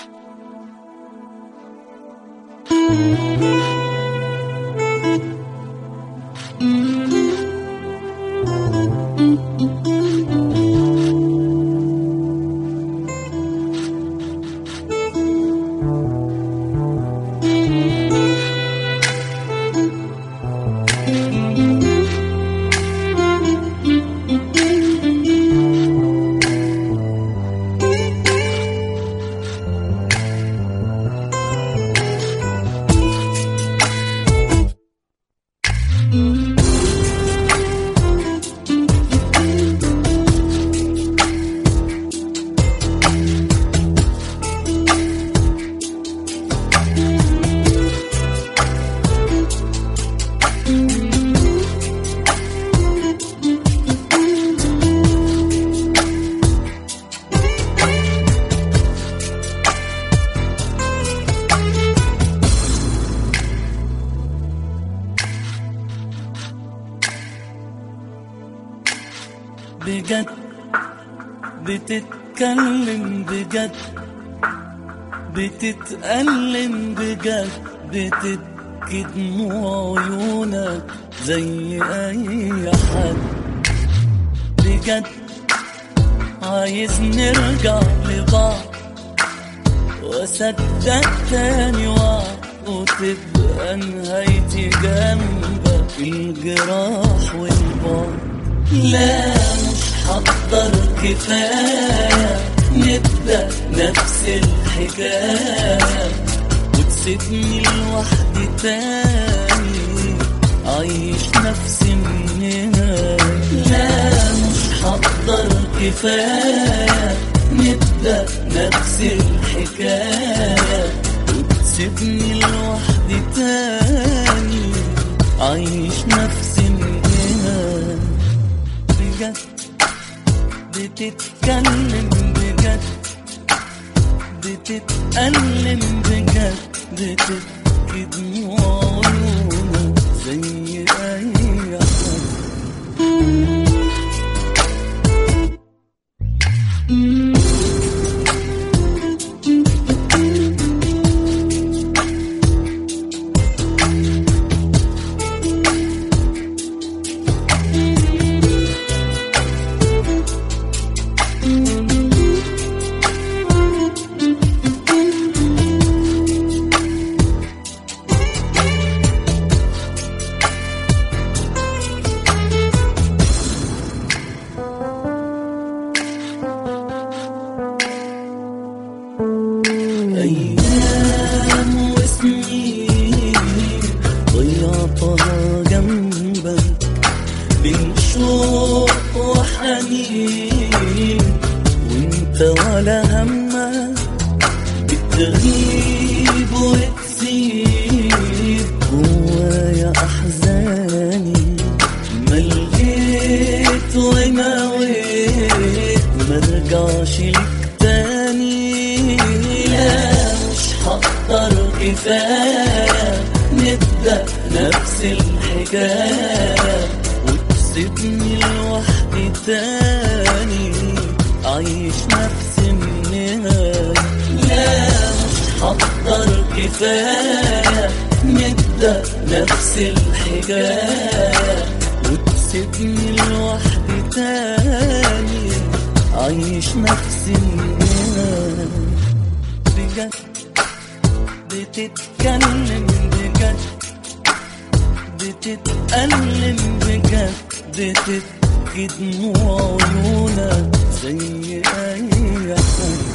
بجد بتتكلم بجد بتتألم بجد بتبكي دموع عيونك زي أي حد بجد عايز نرجع لبعض وأصدق تاني وعد وتبقى نهايتي جنبك الجراح والبعد لا مش هقدر كفاية نبدأ نفس الحكاية وتسيبني لوحدي تاني عايش نفس النهاية لا مش هقدر كفاية نبدأ نفس الحكاية وتسيبني لوحدي تاني عايش نفس النهاية بجد بتتكلم بجد بتتألم بجد بتبكي دموع عيونك زي أي حد أيام وسنين ضيعتها جنبك بين شوق وحنين وانت ولا همك بتغيب وتسيب جوايا أحزاني مليت ونويت مرجعش لك تاني لا مش هقدر كفاية نبدأ نفس الحكاية وتسيبني لوحدي تاني عايش نفس النهاية لا مش هقدر كفاية نبدأ نفس الحكاية وتسيبني لوحدي تاني عايش نفس النهاية بجد بتتكلم بجد بتتألم بجد بتبكي دموع عيونك زي أي حد